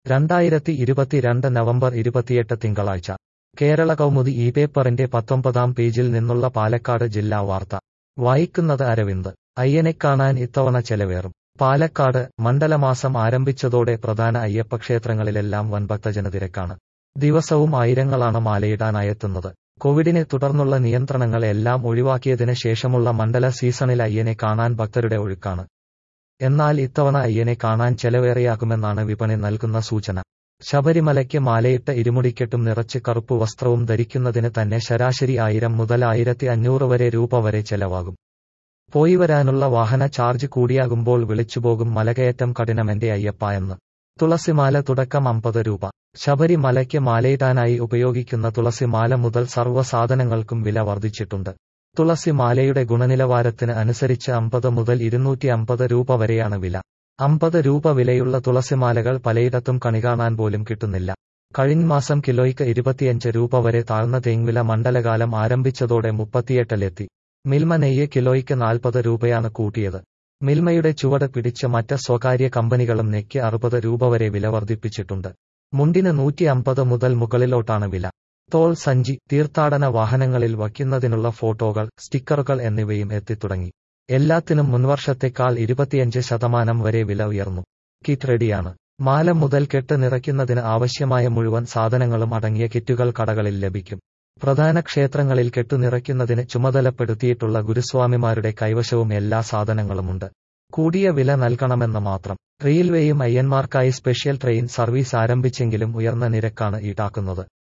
രണ്ടായിരത്തി ഇരുപത്തിരണ്ട് നവംബർ ഇരുപത്തിയെട്ട് തിങ്കളാഴ്ച കേരള കൗമുദി ഈ പേപ്പറിന്റെ പത്തൊമ്പതാം പേജിൽ നിന്നുള്ള പാലക്കാട് ജില്ലാ വാർത്ത വായിക്കുന്നത് അരവിന്ദ് അയ്യനെ കാണാൻ ഇത്തവണ ചെലവേറും പാലക്കാട് മണ്ഡലമാസം ആരംഭിച്ചതോടെ പ്രധാന അയ്യപ്പക്ഷേത്രങ്ങളിലെല്ലാം വൻ ഭക്തജനതിരക്കാണ് ദിവസവും ആയിരങ്ങളാണ് മാലയിടാനായെത്തുന്നത് കോവിഡിനെ തുടർന്നുള്ള നിയന്ത്രണങ്ങൾ എല്ലാം ഒഴിവാക്കിയതിന് ശേഷമുള്ള മണ്ഡല സീസണിൽ അയ്യനെ കാണാൻ ഭക്തരുടെ ഒഴുക്കാണ് എന്നാൽ ഇത്തവണ അയ്യനെ കാണാൻ ചെലവേറെയാകുമെന്നാണ് വിപണി നൽകുന്ന സൂചന ശബരിമലയ്ക്ക് മാലയിട്ട ഇരുമുടിക്കെട്ടും നിറച്ച് കറുപ്പ് വസ്ത്രവും ധരിക്കുന്നതിന് തന്നെ ശരാശരി ആയിരം മുതൽ ആയിരത്തി അഞ്ഞൂറ് വരെ രൂപ വരെ ചെലവാകും പോയി വരാനുള്ള വാഹന ചാർജ് കൂടിയാകുമ്പോൾ വിളിച്ചുപോകും മലകയറ്റം കഠിനമെന്റെ അയ്യപ്പ എന്ന് തുളസിമാല തുടക്കം അമ്പത് രൂപ ശബരിമലയ്ക്ക് മാലയിടാനായി ഉപയോഗിക്കുന്ന തുളസിമാല മുതൽ സർവ്വ സാധനങ്ങൾക്കും വില വർദ്ധിച്ചിട്ടുണ്ട് തുളസി മാലയുടെ ഗുണനിലവാരത്തിന് അനുസരിച്ച് അമ്പത് മുതൽ ഇരുന്നൂറ്റി അമ്പത് രൂപ വരെയാണ് വില അമ്പത് രൂപ വിലയുള്ള തുളസിമാലകൾ പലയിടത്തും കണികാണാൻ പോലും കിട്ടുന്നില്ല കഴിഞ്ഞ മാസം കിലോയ്ക്ക് ഇരുപത്തിയഞ്ച് രൂപ വരെ താഴ്ന്ന തേങ്വില മണ്ഡലകാലം ആരംഭിച്ചതോടെ മുപ്പത്തിയെട്ടിലെത്തി മിൽമ നെയ്യ് കിലോയ്ക്ക് നാൽപ്പത് രൂപയാണ് കൂട്ടിയത് മിൽമയുടെ ചുവട് പിടിച്ച മറ്റ് സ്വകാര്യ കമ്പനികളും നെയ്ക്ക് അറുപത് രൂപ വരെ വില വർദ്ധിപ്പിച്ചിട്ടുണ്ട് മുണ്ടിന് നൂറ്റി അമ്പത് മുതൽ മുകളിലോട്ടാണ് വില തോൾ സഞ്ചി തീർത്ഥാടന വാഹനങ്ങളിൽ വയ്ക്കുന്നതിനുള്ള ഫോട്ടോകൾ സ്റ്റിക്കറുകൾ എന്നിവയും എത്തിത്തുടങ്ങി എല്ലാത്തിനും മുൻവർഷത്തെക്കാൾ ഇരുപത്തിയഞ്ച് ശതമാനം വരെ വില ഉയർന്നു കിറ്റ് റെഡിയാണ് മാല മുതൽ കെട്ട് നിറയ്ക്കുന്നതിന് ആവശ്യമായ മുഴുവൻ സാധനങ്ങളും അടങ്ങിയ കിറ്റുകൾ കടകളിൽ ലഭിക്കും പ്രധാന ക്ഷേത്രങ്ങളിൽ കെട്ടുനിറയ്ക്കുന്നതിന് ചുമതലപ്പെടുത്തിയിട്ടുള്ള ഗുരുസ്വാമിമാരുടെ കൈവശവും എല്ലാ സാധനങ്ങളുമുണ്ട് കൂടിയ വില നൽകണമെന്ന് മാത്രം റെയിൽവേയും അയ്യന്മാർക്കായി സ്പെഷ്യൽ ട്രെയിൻ സർവീസ് ആരംഭിച്ചെങ്കിലും ഉയർന്ന നിരക്കാണ് ഈടാക്കുന്നത്